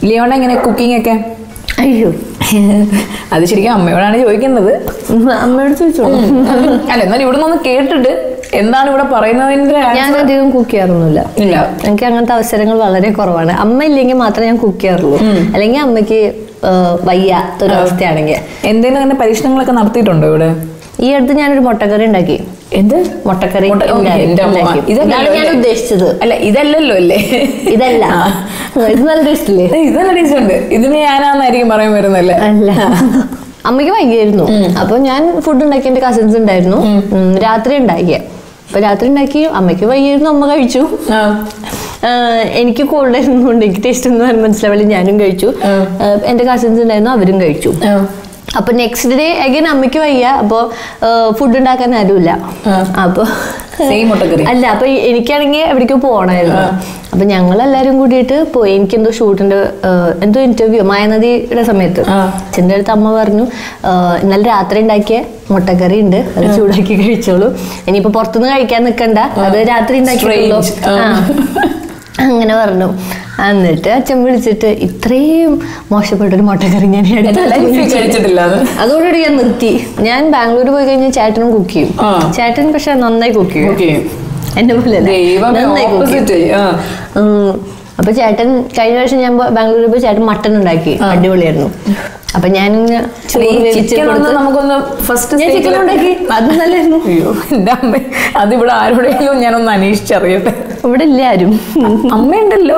ലിയോണ എങ്ങനെ കുക്കിംഗ് ഒക്കെ അയ്യോ അത് ശരിക്കും അമ്മയോടാണ് ചോദിക്കുന്നത് അമ്മയോട് ചോദിച്ചോളൂ അല്ല എന്നാൽ ഇവിടെ നിന്ന് കേട്ടിട്ട് എന്താണ് ഇവിടെ പറയുന്നതിന്റെ ഞാൻ അധികം കുക്ക് ചെയ്യാറൊന്നുമില്ല ഇല്ല എനിക്ക് അങ്ങനത്തെ അവസരങ്ങൾ വളരെ കുറവാണ് അമ്മ ഇല്ലെങ്കിൽ മാത്രമേ ഞാൻ കുക്ക് ചെയ്യാറുള്ളൂ അല്ലെങ്കിൽ അമ്മയ്ക്ക് ആ, വയ്യാത്തൊരവസ്ഥയാണെങ്കിൽ എന്തെങ്കിലും അങ്ങനെ പരീക്ഷണങ്ങളൊക്കെ നടത്തിയിട്ടുണ്ടോ ഇവിടെ ഈ അടുത്ത് ഞാനൊരു മുട്ടക്കറി ഉണ്ടാക്കി എന്ത് മുട്ടക്കറി മുട്ട- ഓ, ഉണ്ടാക്കി. എൻ്റെ അമ്മ. ഉണ്ടാക്കി. ഇതല്ലല്ലോ ഇതാണ് ഞാൻ അല്ലേ? ഉദ്ദേശിച്ചത് അല്ല ഇതല്ലല്ലോ അല്ലേ ഇതല്ല ഇത് നല്ല ടേസ്റ്റ് ഇല്ലേ ഏയ്, ഇത് നല്ല ടേസ്റ്റ് ഉണ്ട് ഇതിന് ഞാനാന്നായിരിക്കും പറയാൻ വരുന്നല്ലേ അല്ല അമ്മയ്ക്ക് വൈകിയായിരുന്നു അപ്പൊ ഞാൻ ഫുഡ് ഉണ്ടാക്കി എന്റെ കസിൻസ് ഉണ്ടായിരുന്നു ഉം, രാത്രി ഉണ്ടാക്കിയ അപ്പൊ രാത്രി ഉണ്ടാക്കി അമ്മയ്ക്ക് വൈകിയായിരുന്നു അമ്മ കഴിച്ചു ആ. ആഹ് എനിക്ക് കോൾഡ് ആയിരുന്നുകൊണ്ട് എനിക്ക് ടേസ്റ്റ് ഒന്നും പറയാൻ മനസ്സിലാവില്ല ഞാനും കഴിച്ചു ആഹ് എന്റെ കസിൻസ് ഉണ്ടായിരുന്നു അവരും കഴിച്ചു ആ. അപ്പൊ നെക്സ്റ്റ് ഡേ അഗൈൻ അമ്മയ്ക്ക് വയ്യ അപ്പൊ ഫുഡ് ഉണ്ടാക്കാൻ ആരുമില്ല അപ്പൊ Same മുട്ടക്കറി. അല്ല അപ്പൊ എനിക്കാണെങ്കിൽ എവിടേക്കോ പോകണമായിരുന്നു അപ്പൊ ഞങ്ങൾ എല്ലാരും കൂടിയിട്ട് പോയി എനിക്കെന്തോ ഷൂട്ടിന്റെ എന്തോ ഇന്റർവ്യൂ മായനദിയുടെ സമയത്ത് ആ. അച്ഛൻ്റെ അടുത്ത് അമ്മ പറഞ്ഞു "ആ, ഇന്നലെ രാത്രി ഉണ്ടാക്കിയ മുട്ടക്കറി ഉണ്ട് അത് ചൂടാക്കി കഴിച്ചോളൂ ഇനിയിപ്പോ പുറത്തുനിന്ന് കഴിക്കാൻ നിക്കണ്ട അത് രാത്രി ഉണ്ടാക്കിയുള്ളൂ Strange. ആ. അങ്ങനെ പറഞ്ഞു എന്നിട്ട് അച്ഛൻ വിളിച്ചിട്ട് ഇത്രയും മോശപ്പെട്ട ഒരു മുട്ടക്കറി ഞാൻ ഈ അടുത്ത ലൈഫിൽ കാലത്ത് കഴിച്ചിട്ടില്ല അത് അതോടുകൂടി ഞാൻ നിർത്തി ഞാൻ ബാംഗ്ലൂർ പോയി കഴിഞ്ഞാൽ ചേട്ടനും കുക്ക് ചെയ്യും ആ. ചേട്ടൻ പക്ഷെ നന്നായി കുക്ക് ചെയ്യും ഓക്കെ എന്റെ പോലെ ദൈവമേ, opposite. ആ. അപ്പൊ ചേട്ടൻ കഴിഞ്ഞ വർഷം ഞാൻ ബ- ബാംഗ്ലൂരിൽ പോയി ചേട്ടൻ മട്ടൻ ഉണ്ടാക്കി അടിപൊളിയായിരുന്നു അപ്പൊ ഞാൻ ചോറ് വേവിച്ച് ചിക്കൻ ഒന്ന് കൊടുത്ത് നമുക്കൊന്ന് ഫസ്റ്റ് ഞാൻ ചിക്കൻ ഉണ്ടാക്കി അത് നല്ലായിരുന്നു അയ്യോ എന്റെ അമ്മ അതിവിടെ ആരോടെങ്കിലും ഞാനൊന്ന് അന്വേഷിച്ചറിയട്ടെ ഇവിടെ ഇല്ല ആരും അമ്മയുണ്ടല്ലോ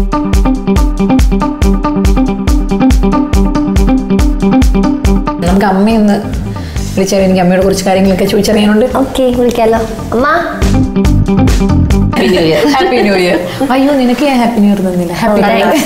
നമുക്ക് അമ്മയൊന്ന് വിളിച്ചാൽ എനിക്ക് അമ്മയോട് കുറച്ച് കാര്യങ്ങളൊക്കെ ചോദിച്ചറിയാനുണ്ട് ഓക്കെ വിളിക്കാലോ അമ്മ ഹാപ്പി ന്യൂ ഇയർ അയ്യോ നിനക്ക് ഞാൻ ഹാപ്പി ന്യൂ ഇയർ തന്നില്ല ഹാപ്പി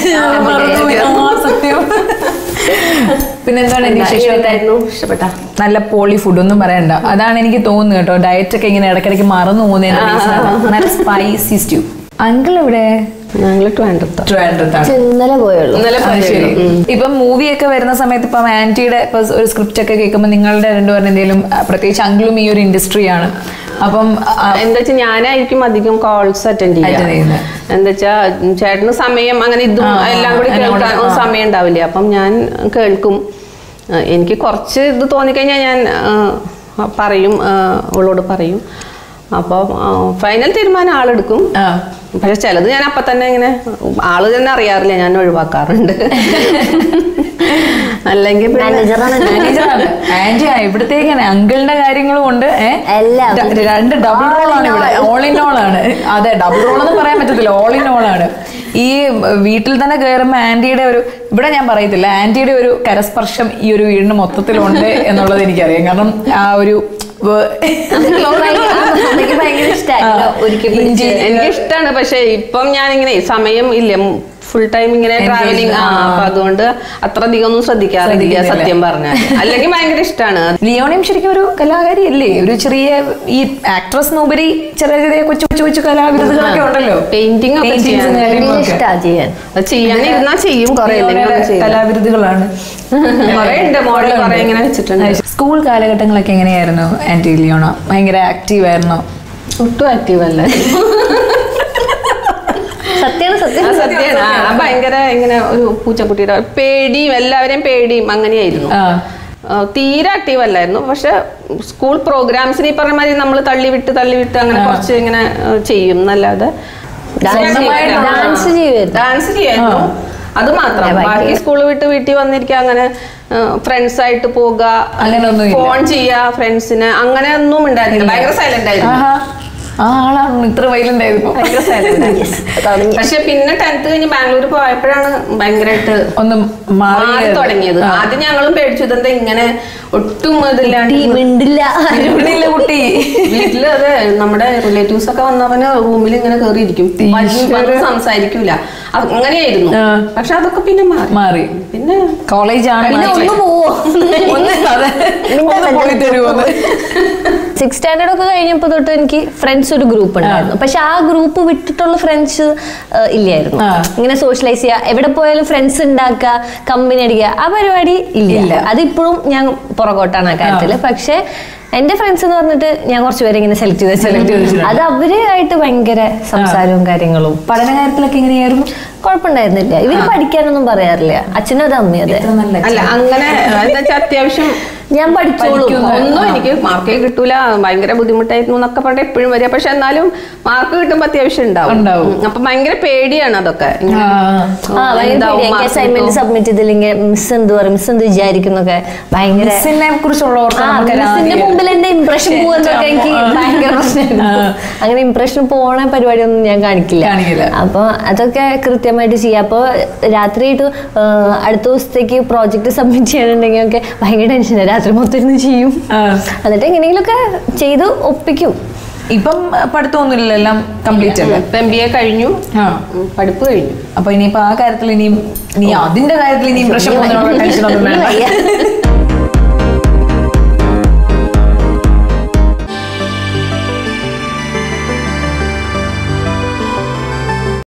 സത്യം പിന്നെ എന്താണ് എന്റെ വിശേഷം ഇഷ്ടപ്പെട്ട നല്ല പോളി ഫുഡ് ഒന്നും പറയണ്ട അതാണ് എനിക്ക് തോന്നുന്നത് കേട്ടോ ഡയറ്റ് ഒക്കെ ഇങ്ങനെ ഇടയ്ക്കിടയ്ക്ക് മറന്നു പോകുന്നതിന്റെ reason അതാണ്. നല്ല സ്പൈസി സ്റ്റ്യൂ അങ്കിൾ എവിടെ ഞങ്ങൾ ട്രിവാൻഡ്രത്തോ ട്രിവാൻഡ്രത്താണ് ഇന്നലെ പോയുള്ളൂ അത് ശരി ഇപ്പം മൂവി ഒക്കെ വരുന്ന സമയത്ത് ഇപ്പം ആന്റിയുടെ ഇപ്പൊ ഒരു സ്ക്രിപ്റ്റ് ഒക്കെ കേൾക്കുമ്പോൾ നിങ്ങളുടെ രണ്ടുപേരും എന്തെങ്കിലും ആ, പ്രത്യേകിച്ച് അങ്കിളും ഈ ഒരു ഇൻഡസ്ട്രിയാണ് അപ്പം ആ, എന്താ വെച്ചാൽ ഞാനായിരിക്കും അധികം കോൾസ് അറ്റൻഡ് Attend ചെയ്യുക ചെയ്യുന്നത്. എന്താ വെച്ചാ ചേട്ടന് സമയം അങ്ങനെ ഇതും ആ, ആ, എല്ലാം കൂടി എല്ലാം കൂടി, കേൾക്കാൻ ആ. സമയം സമയം ഉണ്ടാവില്ല അപ്പം ഞാൻ കേൾക്കും ആ, എനിക്ക് കുറച്ച് ഇത് തോന്നിക്കഴിഞ്ഞാൽ ഞാൻ ആ, പറയും ആ, അവളോട് പറയും അപ്പോൾ ഫൈനൽ തീരുമാനം ആളെടുക്കും ആ. പക്ഷെ ചിലത് ഞാൻ അപ്പം തന്നെ ഇങ്ങനെ ആള് തന്നെ അറിയാറില്ല ഞാൻ ഒഴിവാക്കാറുണ്ട് അല്ലെങ്കിൽ പിന്നെ- മാനേജറാണ് മാനേജറാണ് ആന്റി ഇവിടത്തേക്കാണ് അങ്കിളിന്റെ കാര്യങ്ങളും ഉണ്ട് ഏ? എല്ലാം. ര- രണ്ട് ഡബിൾ റോൾ ആണ് ഇവിടെ ഓൾ ഇൻ ഓൾ ആണ് അതെ ഡബിൾ റോൾ എന്ന് പറയാൻ പറ്റത്തില്ല ഓൾ ഇൻ ഓൾ ആണ് ഈ വീട്ടിൽ തന്നെ കയറുമ്പോൾ ആന്റിയുടെ ഒരു ഇവിടെ ഞാൻ പറയത്തില്ല ആന്റിയുടെ ഒരു കരസ്പർശം ഈ ഒരു വീടിന് മൊത്തത്തിലുണ്ട് എന്നുള്ളത് എനിക്കറിയാം കാരണം ആ ഒരു വ- അമ്മയ്ക്ക് ഭയങ്കര ഇഷ്ടമായിരുന്നു ഒരിക്കൽ ഇഞ്ചി. എനിക്ക് ഇഷ്ടമാണ് പക്ഷെ ഇപ്പം ഞാനിങ്ങനെ സമയം ഇല്ല ഫുൾ ടൈം ഇങ്ങനെ ട്രാവലിംഗ് ആ അപ്പൊ അതുകൊണ്ട് അത്ര അധികം ഒന്നും ശ്രദ്ധിക്കാറില്ല ശ്രദ്ധിക്കുന്നില്ല. സത്യം പറഞ്ഞാൽ അല്ലെങ്കിൽ ഭയങ്കര ഇഷ്ടമാണ് ലിയോണിയും ശരിക്കും ഒരു കലാകാരി അല്ലേ ഒരു ചെറിയ ഈ ആക്ട്രസ് ഉപരി ചെറിയ ചെറിയ കൊച്ചു കൊച്ചു കൊച്ചു കലാവിരുദ്ധകളൊക്കെ ഉണ്ടല്ലോ Painting ഒക്കെ Paintings ചെയ്യാൻ. ഉം ഭയങ്കര കാര്യങ്ങളൊക്കെ. ഇഷ്ടാ ചെയ്യാൻ അത് ചെയ്യാൻ ഇരുന്നാ ചെയ്യും കുറെ ലിയോണയുടെ കലാവിരുദ്ധകളാണ് കുറെ ഉണ്ട് മോഡൽ കുറെ ഇങ്ങനെ വെച്ചിട്ടുണ്ട് സ്കൂൾ കാലഘട്ടങ്ങളൊക്കെ എങ്ങനെയായിരുന്നു ആന്റി ലിയോണ ഭയങ്കര ആക്റ്റീവ് ആയിരുന്നോ ഒട്ടും ആക്റ്റീവ് അല്ല സത്യമാണ് സത്യം ആ സത്യമാണ് ആ, ആ ഭയങ്കര ഇങ്ങനെ ഒരു പൂച്ചക്കുട്ടിയുടെ പേടിയും എല്ലാവരെയും പേടിയും അങ്ങനെയായിരുന്നു ആ. ആ, തീരെ ആക്റ്റീവ് അല്ലായിരുന്നു പക്ഷെ സ്കൂൾ പ്രോഗ്രാംസിന് ഈ പറഞ്ഞ മാതിരി നമ്മൾ തള്ളിവിട്ട് തള്ളിവിട്ട് അങ്ങനെ കുറച്ച് ഇങ്ങനെ ആ, ചെയ്യും എന്നല്ലാതെ ഡാൻസ് ചെയ്യുമായിരുന്നു ഡാൻസ് ചെയ്യായിരുന്നു അത് മാത്രം ബാക്കി സ്കൂൾ വിട്ട് വീട്ടിൽ വന്നിരിക്കുക അങ്ങനെ ഫ്രണ്ട്സ് ആയിട്ട് പോകുക അങ്ങനെയൊന്നുമില്ല. ഫോൺ ചെയ്യുക ഫ്രണ്ട്സിന് അങ്ങനെ ഒന്നും ഉണ്ടായിരുന്നില്ല ഭയങ്കര സൈലന്റ് ആയിരുന്നു ആഹാ. ആ ആളാണ് ഇത്ര വൈലന്റ് ആയിരുന്നു ഭയങ്കര സൈലന്റ് ആയിരുന്നു പക്ഷെ പിന്നെ ടെൻത്ത് കഴിഞ്ഞ് ബാംഗ്ലൂർ പോയപ്പോഴാണ് ഭയങ്കരമായിട്ട് ഒന്ന് മാറി മാറി തുടങ്ങിയത് ആദ്യം ഞങ്ങളും പേടിച്ചു ഇതെന്താ ഇങ്ങനെ ഒട്ടും ഇതില്ലാണ്ട് മിണ്ടില്ല ഇവിടെയില്ല കുട്ടി വീട്ടില് അതെ നമ്മുടെ റിലേറ്റീവ്സ് ഒക്കെ വന്നവന് റൂമിൽ ഇങ്ങനെ കയറിയിരിക്കും വന്ന് സംസാരിക്കൂല അത് അങ്ങനെയായിരുന്നു ആ. പക്ഷെ അതൊക്കെ പിന്നെ മാറി മാറി പിന്നെ കോളേജ് ആണ് പിന്നെ മാറ്റി. ഒന്ന് പോവോ ഒന്ന് അതെ ഒന്ന് പോയി തരുമോ സിക്സ് സ്റ്റാൻഡേർഡ് ഒക്കെ കഴിഞ്ഞപ്പോ തൊട്ട് എനിക്ക് ഫ്രണ്ട്സ് ഫ്രണ്ട്സ് ഒരു ഗ്രൂപ്പ് ഉണ്ടായിരുന്നു പക്ഷെ ആ ഗ്രൂപ്പ് വിട്ടിട്ടുള്ള ഫ്രണ്ട്സ് ഇല്ലായിരുന്നു ആ. ഇങ്ങനെ സോഷ്യലൈസ് ചെയ്യുക എവിടെ പോയാലും ഫ്രണ്ട്സ് ഉണ്ടാക്കുക കമ്പനി അടിക്കുക ആ പരിപാടി ഇല്ല. ഇല്ല അതിപ്പോഴും ഞാൻ പുറകോട്ടാണ് ആ കാര്യത്തില് പക്ഷെ എന്റെ ഫ്രണ്ട്സ് എന്ന് പറഞ്ഞിട്ട് ഞാൻ കുറച്ച് പേരെ ഇങ്ങനെ സെലക്ട് ചെയ്ത് സെലക്ട് ചെയ്തു അത് അവരുമായിട്ട് ഭയങ്കര സംസാരവും കാര്യങ്ങളും പഠന കാര്യത്തിലൊക്കെ എങ്ങനെയായിരുന്നു കുഴപ്പമുണ്ടായിരുന്നില്ല ഇവര് പഠിക്കാനൊന്നും പറയാറില്ല അച്ഛനും അത് അമ്മയും അതെ എത്ര നല്ല അല്ല അങ്ങനെ എന്താ വെച്ചാൽ അത്യാവശ്യം ഞാൻ പഠിച്ചോളൂ ഒന്നും എനിക്ക് മാർക്ക് കിട്ടൂല ഭയങ്കര ബുദ്ധിമുട്ടായിരുന്നു എന്നൊക്കെ പറഞ്ഞ എപ്പോഴും വരിക പക്ഷെ എന്നാലും മാർക്ക് കിട്ടുമ്പോ അത്യാവശ്യം ഉണ്ടാവും ഉണ്ടാവും. ഉം. അപ്പൊ ഭയങ്കര പേടിയാണ് അതൊക്കെ ഇങ്ങനെ, ആ. ആ ഭയങ്കര എന്താവും പേടിയാ. എനിക്ക് mark അസൈൻമെന്റ് കിട്ടുമോ? സബ്മിറ്റ് ചെയ്തില്ലെങ്കിൽ മിസ് എന്ത് പറയും മിസ് എന്ത് വിചാരിക്കുന്നൊക്കെ ഭയങ്കര മിസ്സിനെ കുറിച്ചുള്ള ഓർത്ത് ആ, നമുക്ക് മിസ്സിന്റെ ആദ്യം- മുമ്പിൽ എന്റെ ഇംപ്രഷൻ പോകുന്നതൊക്കെ എനിക്ക് ഭയങ്കര പ്രശ്നമായിരുന്നു അങ്ങനെ ഇംപ്രഷൻ പോണ പരിപാടിയൊന്നും ഞാൻ കാണിക്കില്ല കാണിക്കില്ല. അപ്പൊ അതൊക്കെ കൃത്യമായിട്ട് ചെയ്യാം അപ്പൊ രാത്രി ഇട്ട് അടുത്ത ദിവസത്തേക്ക് പ്രോജക്റ്റ് സബ്മിറ്റ് ചെയ്യാനുണ്ടെങ്കിൽ ഒക്കെ ഭയങ്കര ടെൻഷനാണ് രാത്രി മൊത്തം ഇരുന്ന് ചെയ്യും ആ. എന്നിട്ട് എങ്ങനെയെങ്കിലുമൊക്കെ ചെയ്ത് ഒപ്പിക്കും ഇപ്പം പഠിത്തമൊന്നുമില്ല എല്ലാം കംപ്ലീറ്റ് അല്ലേ ഇപ്പൊ എം ബി എ കഴിഞ്ഞു ആ ഉം, പഠിപ്പ് കഴിഞ്ഞു അപ്പൊ ഇനിയിപ്പോ ആ കാര്യത്തിൽ ഇനിയും നീ അതിന്റെ കാര്യത്തിൽ ഇനിയും പ്രശ്നം ടെൻഷൻ ഒന്നും വേണ്ട